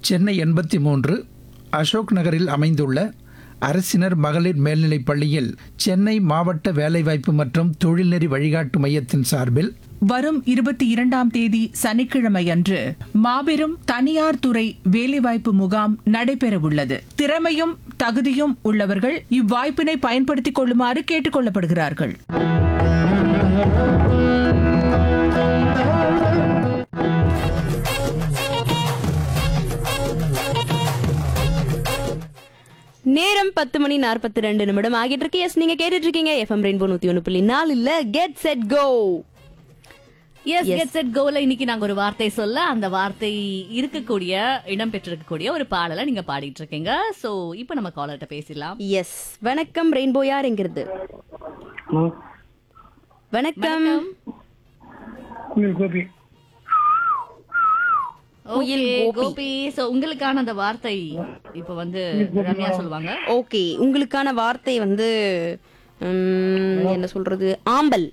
சென்னை எண்பத்தி மூன்று அசோக் நகரில் அமைந்துள்ள அரசினர் மகளிர் மேல்நிலைப் பள்ளியில் சென்னை மாவட்ட வேலைவாய்ப்பு மற்றும் தொழில்நெறி வழிகாட்டு மையத்தின் சார்பில் வரும் இருபத்தி இரண்டாம் தேதி சனிக்கிழமை அன்று மாபெரும் தனியார் துறை வேலைவாய்ப்பு முகாம் நடைபெறவுள்ளது திறமையும் தகுதியும் உள்ளவர்கள் இவ்வாய்ப்பினை பயன்படுத்திக் கொள்ளுமாறு கேட்டுக் கொள்ளப்படுகிறார்கள் நேரம் பத்து மணி நாற்பத்தி ரெண்டு நிமிடம் ஆகிட்டு இருக்கு எஸ் நீங்க கேட்டுட்டு இருக்கீங்க எஃப்எம் ரெயின்போ நூத்தி ஒண்ணு புள்ளி நாலு இல்ல get set go yes get set கோல இன்னைக்கு நாங்க ஒரு வார்த்தை சொல்ல அந்த வார்த்தை இருக்கக்கூடிய இடம் பெற்றிருக்கக்கூடிய ஒரு பாடலை நீங்க பாடிட்டு இருக்கீங்க சோ இப்போ நம்ம காலர்கிட்ட பேசிடலாம் எஸ் வணக்கம் ரெயின்போ யாருங்கிறது வணக்கம் கோபி குயில் Okay, கோபி. கோபி சோ உங்களுக்கான அந்த வார்த்தை இப்போ வந்து ரம்யா சொல்லுவாங்க ஓகே உங்களுக்கான வார்த்தை வந்து உம், என்ன சொல்றது ஆம்பல்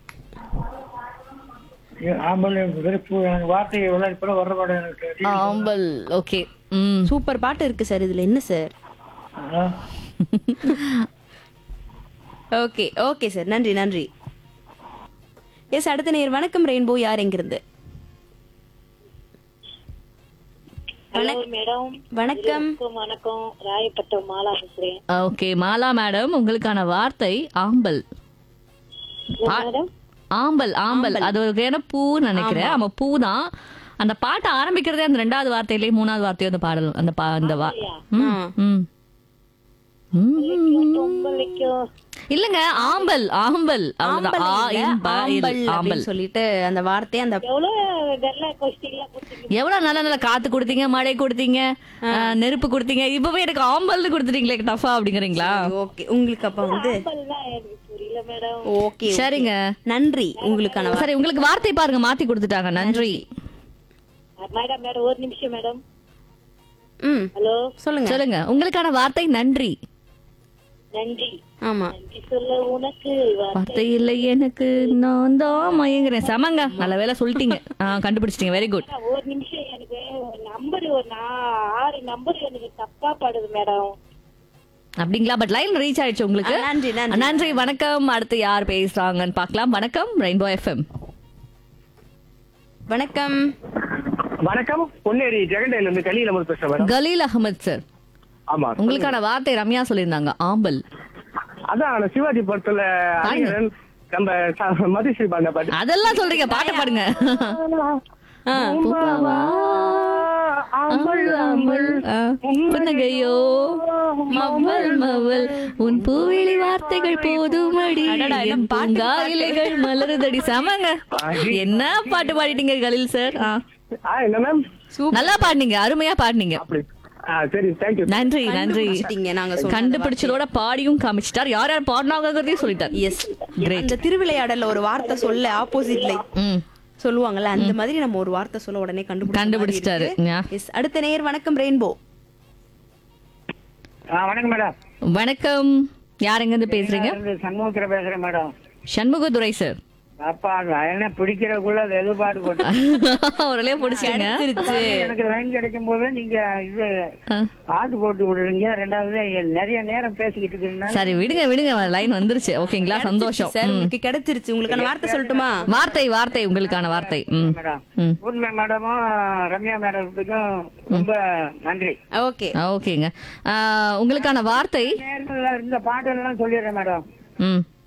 ஆம்பல் வெறுப்பு எனக்கு வார்த்தை எவ்வளோ இப்போ வர மாட்டேன் எனக்கு ஆம்பல் ஓகே ம் சூப்பர் பாட்டு இருக்கு சார் இதுல என்ன சார் ஆ. ஓகே ஓகே சார் நன்றி நன்றி எஸ் அடுத்த நேர் வணக்கம் ரெயின்போ யார் எங்கிருந்து மேடம் வணக்கம் வணக்கம் ராயப்பட்டம் மாலா பேசுறேன் ஓகே மாலா மேடம் உங்களுக்கான வார்த்தை ஆம்பல் பா- மேடம் ஆம்பல் ஆம்பல் அது ஒரு வகையான பூ நினைக்கிறேன் ஆமா பூ தான் அந்த பாட்டை ஆரம்பிக்கிறதே அந்த ரெண்டாவது வார்த்தையிலே மூணாவது வார்த்தையோ அந்த பாடல் அந்த பா அந்த வா ம், ம். ம். உங்களுக்கும் இல்லங்க ஆம்பல் ஆம்பல் அவ்வளவுதான். ஆம்பல் ஆ, இல்ல, இன், ப, இல், ஆம்பல் ஆம்பல் அப்படின்னு சொல்லிட்டு அந்த வார்த்தை அந்த எவ்வளவு நல்ல கொஸ்டின்லாம் கொடுத்துருக்கீங்க எவ்வளவு நல்ல நல்ல காத்து கொடுத்தீங்க மழை கொடுத்தீங்க ஆ, நெருப்பு கொடுத்தீங்க இப்பவே எனக்கு ஆம்பல்னு கொடுத்துட்டீங்களே டஃபா அப்படிங்கிறீங்களா ஓகே உங்களுக்கு அப்ப வந்து தான் எனக்கு புரியல மேடம் ஓகே சரிங்க நன்றி உங்களுக்கான வா- சரி உங்களுக்கு வார்த்தை பாருங்க மாத்தி கொடுத்துட்டாங்க நன்றி மேடம் மேடம் ஒரு நிமிஷம் மேடம் ம் ஹலோ சொல்லுங்க சொல்லுங்க உங்களுக்கான வார்த்தை நன்றி நன்றி ஆமா நன்றி சொல்ல உனக்கு வார்த்தை இல்லை எனக்கு நான் தான் மயங்குறேன் சமங்க நல்ல வேலை சொல்லிட்டீங்க ஆ, கண்டுபிடிச்சிட்டீங்க வெரி குட் ஒரு நிமிஷம் எனக்கு நம்பர் ஒரு நா- ஆறு நம்பர் எனக்கு தப்பா படுது மேடம் அப்படிங்களா பட் லைன் ரீச் ஆயிடுச்சு உங்களுக்கு ஆ, நன்றி, நன்றி. நன்றி வணக்கம் அடுத்து யார் பேசுறாங்கன்னு பார்க்கலாம் வணக்கம் ரெயின்போ எஃப்எம் வணக்கம் வணக்கம் பொன்னேரி ஜெகண்டையில இருந்து கலியில முதல் பேசுறேன் மேடம் கலீல் அகமது சார் ஆமா உங்களுக்கான வார்த்தை ரம்யா சொல்லியிருந்தாங்க ஆம்பல் அதான் அந்த சிவாஜி படத்துல அரியரன் நம்ம ச- மதுஸ்ரீ பாண்ட பாட்டு அதெல்லாம் சொல்றீங்க பாட்டு பாடுங்க ஆ, பூப்பாவா, ஆம்பல் ஆம்பல் ஆ, புன்னகையோ மவல் மவல் உன் பூவிழி வார்த்தைகள் போதுமடி அடடா, என்ன என் பாட்டு பூங்கா இலைகள் மலருதடி சமங்க என்ன பாட்டு பாடிட்டீங்க கலில் சார் ஆ. ஆ என்ன மேம் நல்லா பாடினீங்க அருமையா பாடினீங்க அப்படி ஆ சரி தேங்க்யூ நன்றி நன்றி கண்டுபிடிச்சிட்டீங்க நாங்க சொன்ன கண்டுபிடிச்சதோட பாடியும் காமிச்சிட்டார் யார் யார் பாடினாங்கிறதையும் சொல்லிட்டார் எஸ் Great. அந்த திருவிளையாடல்ல ஒரு வார்த்தை சொல்ல ஆப்போசிட்ல ம் சொல்லுவாங்கல்ல அந்த மாதிரி நம்ம ஒரு வார்த்தை சொல்ல உடனே கண்டுபிடிச்ச கண்டுபிடிச்சிட்டாரு. ஞா. எஸ் அடுத்த நேர் வணக்கம் ரெயின்போ ஆ வணக்கம் மேடம் வணக்கம் யார் எங்க இருந்து பேசுறீங்க சண்முகத்துல பேசுறேன் மேடம் சண்முகதுரை சார் அப்பா நான் என்ன பிடிக்கிறதுக்குள்ள அது எதிர்பார்த்து போட்டு ஒரே பிடிச்சிங்க எனக்கு லைன் கிடைக்கும் போது நீங்க இது பாட்டு போட்டு விடுறீங்க ரெண்டாவது நிறைய நேரம் பேசிக்கிட்டு இருக்கீங்கன்னா சரி விடுங்க விடுங்க லைன் வந்துருச்சு ஓகேங்களா சந்தோஷம் சார் ம். உங்களுக்கு கிடைச்சிருச்சு உங்களுக்கான வார்த்தை சொல்லட்டுமா வார்த்தை வார்த்தை உங்களுக்கான வார்த்தை ம் மேடம் ம் பூர்ணிமா மேடமும் ரம்யா மேடத்துக்கும் ரொம்ப நன்றி ஓகே ஓகேங்க ஆ, உங்களுக்கான வார்த்தை நேரத்துல இந்த பாட்டெல்லாம் சொல்லிடுறேன் மேடம் ம்